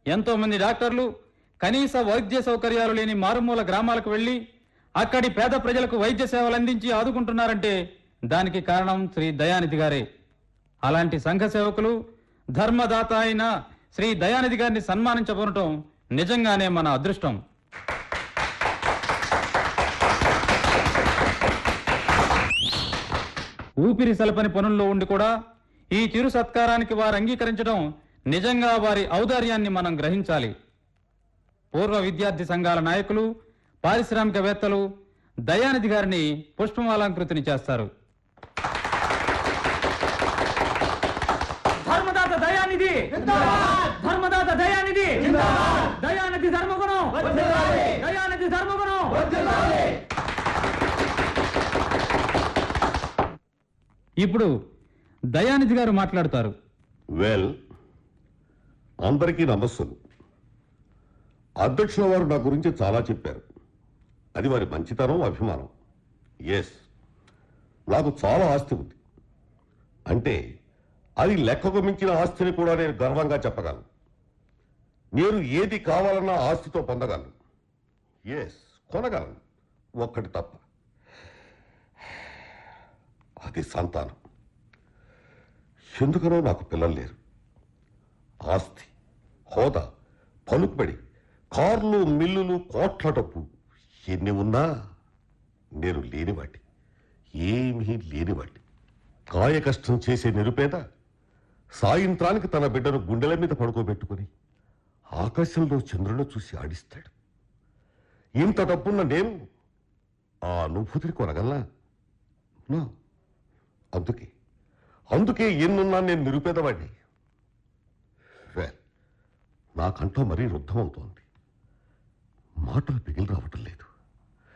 ఎంతో మంది డాక్టర్లు కనీస వైద్య సౌకర్యాలు లేని మారుమూల గ్రామాలకు వెళ్లి అక్కడి పేద ప్రజలకు వైద్య సేవలు అందించి ఆదుకుంటున్నారంటే దానికి కారణం శ్రీ దయానిధి గారే అలాంటి సంఘ సేవకులు ధర్మదాత అయిన శ్రీ దయానిధి గారిని సన్మానించబోనటం నిజంగానే మన అదృష్టం ఊపిరి సలపని పనుల్లో ఉండి కూడా ఈ చిరు సత్కారానికి వారు అంగీకరించడం నిజంగా వారి ఔదార్యాన్ని మనం గ్రహించాలి పూర్వ విద్యార్థి సంఘాల నాయకులు పారిశ్రామికవేత్తలు దయానిధి గారిని పుష్పమాలంకృతిని చేస్తారు ధర్మదాత దయానిధి ధర్మదాత దయానిధి దయానిధి ధర్మగుణం దయానిధి ధర్మగుణం ఇప్పుడు దయానిధి గారు మాట్లాడతారు వెల్ అందరికీ నమస్సులు అధ్యక్షుల వారు నా గురించి చాలా చెప్పారు అది వారి మంచితనం అభిమానం ఎస్ నాకు చాలా ఆస్తి ఉంది అంటే అది లెక్కకు మించిన ఆస్తిని కూడా నేను గర్వంగా చెప్పగలను నేను ఏది కావాలన్నా ఆస్తితో పొందగలను ఎస్ కొనగలను ఒక్కటి తప్ప అది సంతానం ఎందుకనో నాకు పిల్లలు లేరు ఆస్తి హోదా పలుకుబడి కార్లు మిల్లులు కోట్ల డబ్బు ఎన్ని ఉన్నా నేను లేనివాటి ఏమీ లేనివాటి కాయ కష్టం చేసే నిరుపేద సాయంత్రానికి తన బిడ్డను గుండెల మీద పడుకోబెట్టుకుని ఆకాశంలో చంద్రుని చూసి ఆడిస్తాడు ఇంత డబ్బున్న నేను ఆ అనుభూతిని కొనగలనా No. అందుకే అందుకే ఎన్నున్నా నేను నిరుపేదవాడిని వెల్ నా కంఠం మరీ రుద్ధమవుతోంది మాటలు పిగిలి రావటం లేదు